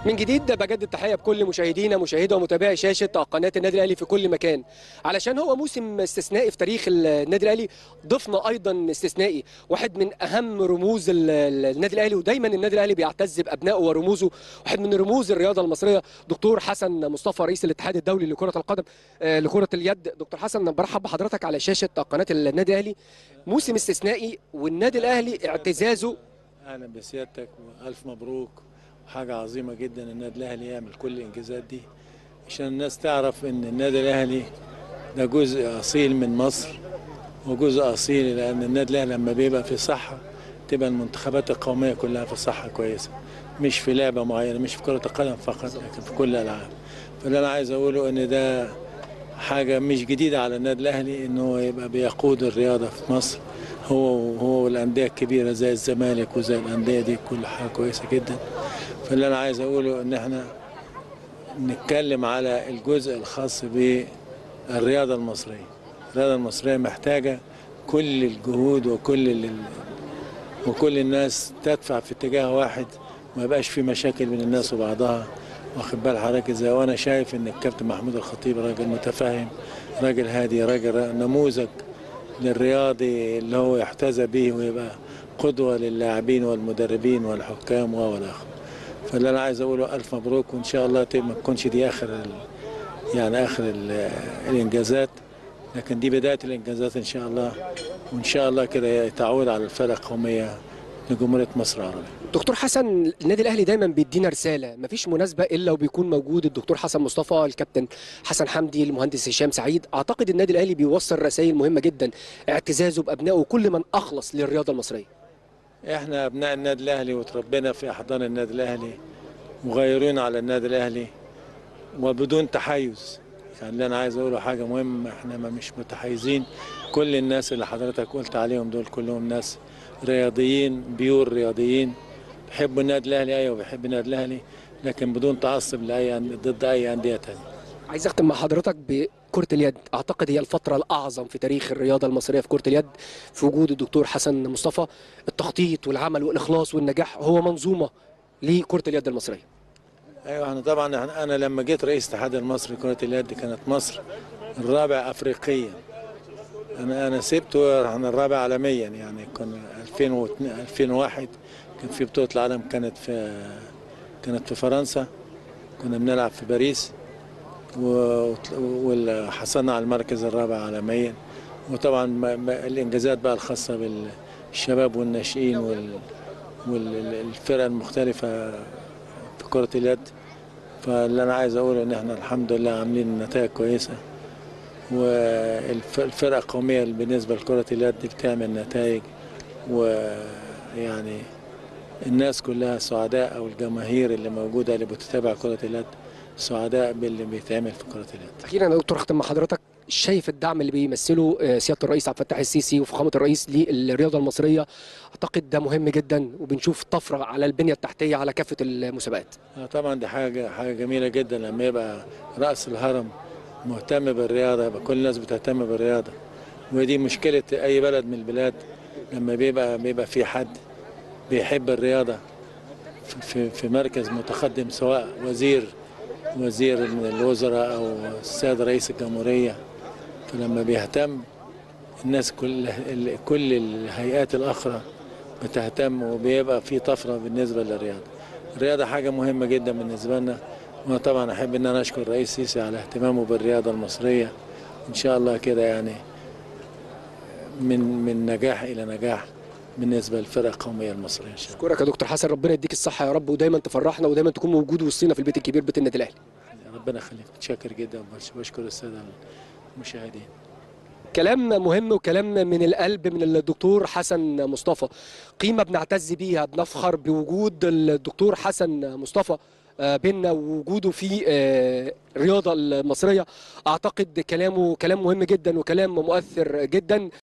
من جديد بجدد التحيه بكل مشاهدينا مشاهدة ومتابعي شاشه قناه النادي الاهلي في كل مكان علشان هو موسم استثنائي في تاريخ النادي الاهلي ضفنا ايضا استثنائي واحد من اهم رموز ال- ال- النادي الاهلي ودايما النادي الاهلي بيعتز بابنائه ورموزه واحد من رموز الرياضه المصريه دكتور حسن مصطفى رئيس الاتحاد الدولي لكره القدم آه، لكره اليد دكتور حسن برحب بحضرتك على شاشه قناه النادي الاهلي موسم استثنائي والنادي الاهلي اعتزازه اهلا بسيادتك والف مبروك وحاجه عظيمه جدا النادي الاهلي يعمل كل الانجازات دي عشان الناس تعرف ان النادي الاهلي ده جزء اصيل من مصر وجزء اصيل لان النادي الاهلي لما بيبقى في صحه تبقى المنتخبات القوميه كلها في صحه كويسه مش في لعبه معينه مش في كره القدم فقط لكن في كل الالعاب فاللي انا عايز اقوله ان ده حاجه مش جديده على النادي الاهلي ان هو يبقى بيقود الرياضه في مصر هو هو والانديه الكبيره زي الزمالك وزي الانديه دي كل حاجه كويسه جدا فاللي انا عايز اقوله ان احنا نتكلم على الجزء الخاص بالرياضه المصريه الرياضه المصريه محتاجه كل الجهود وكل ال- وكل الناس تدفع في اتجاه واحد ما يبقاش في مشاكل بين الناس وبعضها واخد بال حضرتك ازاي وانا شايف ان الكابتن محمود الخطيب راجل متفاهم راجل هادي راجل نموذج للرياضي اللي هو يحتذى به ويبقى قدوة للاعبين والمدربين والحكام والآخر فاللي أنا عايز أقوله ألف مبروك وإن شاء الله ت- ما تكونش دي آخر ال... يعني آخر ال... الإنجازات لكن دي بداية الإنجازات إن شاء الله وإن شاء الله كده تعود على الفرق القومية لجمهورية مصر العربية دكتور حسن النادي الاهلي دايما بيدينا رساله مفيش مناسبه الا وبيكون موجود الدكتور حسن مصطفى الكابتن حسن حمدي المهندس هشام سعيد اعتقد النادي الاهلي بيوصل رسائل مهمه جدا اعتزازه بابنائه وكل من اخلص للرياضه المصريه احنا ابناء النادي الاهلي وتربينا في احضان النادي الاهلي مغيرون على النادي الاهلي وبدون تحيز يعني اللي انا عايز اقوله حاجه مهمه احنا ما مش متحيزين كل الناس اللي حضرتك قلت عليهم دول كلهم ناس رياضيين بيور رياضيين بيحبوا النادي الاهلي ايوه بيحب النادي الاهلي لكن بدون تعصب لاي ضد اي انديه تانية عايز اختم مع حضرتك بكره اليد اعتقد هي الفتره الاعظم في تاريخ الرياضه المصريه في كره اليد في وجود الدكتور حسن مصطفى التخطيط والعمل والاخلاص والنجاح هو منظومه لكره اليد المصريه ايوه احنا طبعا احنا انا لما جيت رئيس الاتحاد المصري لكره اليد كانت مصر الرابع افريقيا انا انا سبته احنا الرابع عالميا يعني كنا 2002 2001 كان في بطوله العالم كانت في كانت في فرنسا كنا بنلعب في باريس و- وحصلنا على المركز الرابع عالميا وطبعا ما- ما- الانجازات بقى الخاصه بالشباب والناشئين وال والفرق المختلفه في كرة اليد فاللي أنا عايز أقوله إن إحنا الحمد لله عاملين نتائج كويسة والفرقة القومية بالنسبة لكرة اليد بتعمل نتائج ويعني الناس كلها سعداء أو الجماهير اللي موجودة اللي بتتابع كرة اليد سعداء باللي بيتعمل في كرة اليد اخيرا يا دكتور اختم مع حضرتك شايف الدعم اللي بيمثله آه، سياده الرئيس عبد الفتاح السيسي وفخامه الرئيس للرياضه المصريه اعتقد ده مهم جدا وبنشوف طفره على البنيه التحتيه على كافه المسابقات آه طبعا دي حاجة حاجة جميلة جدا لما يبقى رأس الهرم مهتم بالرياضة يبقى كل الناس بتهتم بالرياضة ودي مشكلة أي بلد من البلاد لما بيبقى بيبقى في حد بيحب الرياضة في- في في مركز متقدم سواء وزير وزير من الوزراء أو السيد رئيس الجمهورية فلما بيهتم الناس كل ال- كل الهيئات الأخرى بتهتم وبيبقى في طفرة بالنسبة للرياضة الرياضة حاجة مهمة جدا بالنسبة لنا وأنا طبعا أحب إن أنا أشكر الرئيس السيسي على اهتمامه بالرياضة المصرية إن شاء الله كده يعني من من نجاح إلى نجاح بالنسبة للفرق القومية المصرية إن شاء الله اشكرك يا دكتور حسن ربنا يديك الصحه يا رب ودايما تفرحنا ودايما تكون موجود وسطينا في البيت الكبير بيت النادي الاهلي ربنا يخليك متشكر جدا وبشكر السادة المشاهدين كلام مهم وكلام من القلب من الدكتور حسن مصطفى قيمة بنعتز بيها بنفخر بوجود الدكتور حسن مصطفى آه، بيننا ووجوده في آه، الرياضة المصرية أعتقد كلامه كلام مهم جدا وكلام مؤثر جدا